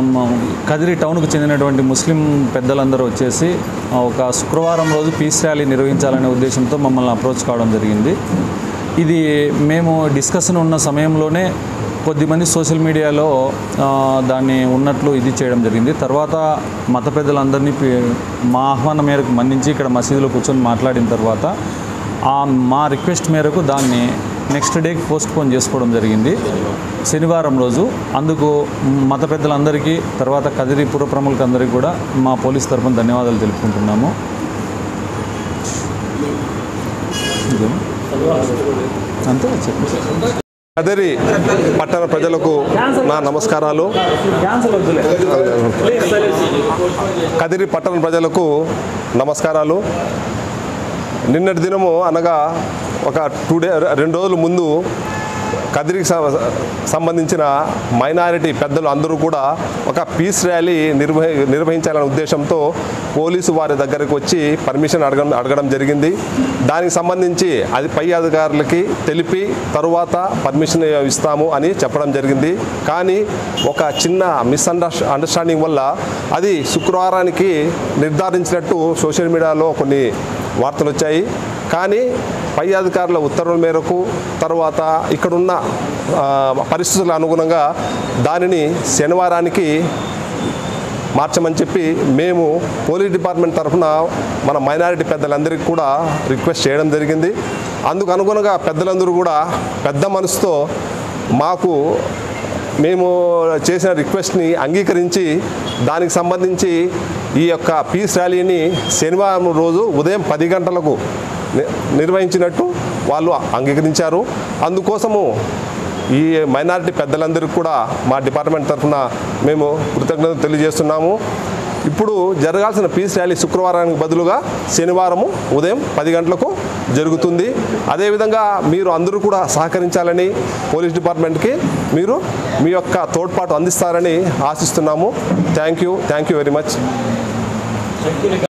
మ- కదిరి టౌన్కు చెందినటువంటి ముస్లిం పెద్దలందరూ వచ్చేసి ఆ, ఒక శుక్రవారం రోజు పీస్ ర్యాలీ నిర్వహించాలనే ఉద్దేశంతో మమ్మల్ని అప్రోచ్ కావడం జరిగింది ఇది మేము డిస్కషన్ ఉన్న సమయంలోనే కొద్దిమంది సోషల్ మీడియాలో ఆ, దాన్ని ఉన్నట్లు ఇది చేయడం జరిగింది తర్వాత మత పెద్దలందరినీ పి- మా ఆహ్వానం మేరకు మన్నించి ఇక్కడ మసీదులో కూర్చొని మాట్లాడిన తర్వాత ఆ మా రిక్వెస్ట్ మేరకు దాన్ని నెక్స్ట్ డేకి పోస్ట్ పోన్ చేసుకోవడం జరిగింది శనివారం రోజు అందుకు మత పెద్దలందరికీ తర్వాత కదిరి పుర ప్రముఖులందరికీ కూడా మా పోలీస్ తరఫున ధన్యవాదాలు తెలుపుకుంటున్నాము ఇదేనా? అంతే చెప్పండి కదిరి పట్టణ ప్రజలకు నా నమస్కారాలు కదిరి పట్టణ ప్రజలకు నమస్కారాలు నిన్నటి దినము అనగా ఒక టూ డే రెండు రోజుల ముందు కదిరికి సం- సంబంధించిన మైనారిటీ పెద్దలు అందరూ కూడా ఒక పీస్ ర్యాలీ నిర్వహి నిర్వహించాలనే ఉద్దేశంతో పోలీసు వారి దగ్గరకు వచ్చి పర్మిషన్ అడగడం అడగడం జరిగింది దానికి సంబంధించి అది పై అధికారులకి తెలిపి తరువాత పర్మిషన్ ఇస్తాము అని చెప్పడం జరిగింది కానీ ఒక చిన్న మిస్అండర్ అండర్స్టాండింగ్ వల్ల అది శుక్రవారానికి నిర్ధారించినట్టు సోషల్ మీడియాలో కొన్ని వార్తలు వచ్చాయి కానీ పై అధికారుల ఉత్తర్వుల మేరకు తర్వాత ఇక్కడున్న ఆ, పరిస్థితుల అనుగుణంగా దానిని శనివారానికి మార్చమని చెప్పి మేము పోలీస్ డిపార్ట్మెంట్ తరఫున మన మైనారిటీ పెద్దలందరికీ కూడా రిక్వెస్ట్ చేయడం జరిగింది అందుకు అనుగుణంగా పెద్దలందరూ కూడా పెద్ద మనసుతో మాకు మేము చేసిన రిక్వెస్ట్ని అంగీకరించి దానికి సంబంధించి ఈ యొక్క పీస్ ర్యాలీని శనివారం రోజు ఉదయం పది గంటలకు ని- నిర్వహించినట్టు వాళ్ళు అంగీకరించారు అందుకోసము ఈ మైనారిటీ పెద్దలందరికీ కూడా మా డిపార్ట్మెంట్ తరఫున మేము కృతజ్ఞతలు తెలియజేస్తున్నాము ఇప్పుడు జరగాల్సిన పీస్ ర్యాలీ శుక్రవారానికి బదులుగా శనివారము ఉదయం పది గంటలకు జరుగుతుంది అదేవిధంగా మీరు అందరూ కూడా సహకరించాలని పోలీస్ డిపార్ట్మెంట్కి మీరు మీ యొక్క తోడ్పాటు అందిస్తారని ఆశిస్తున్నాము thank you thank you very much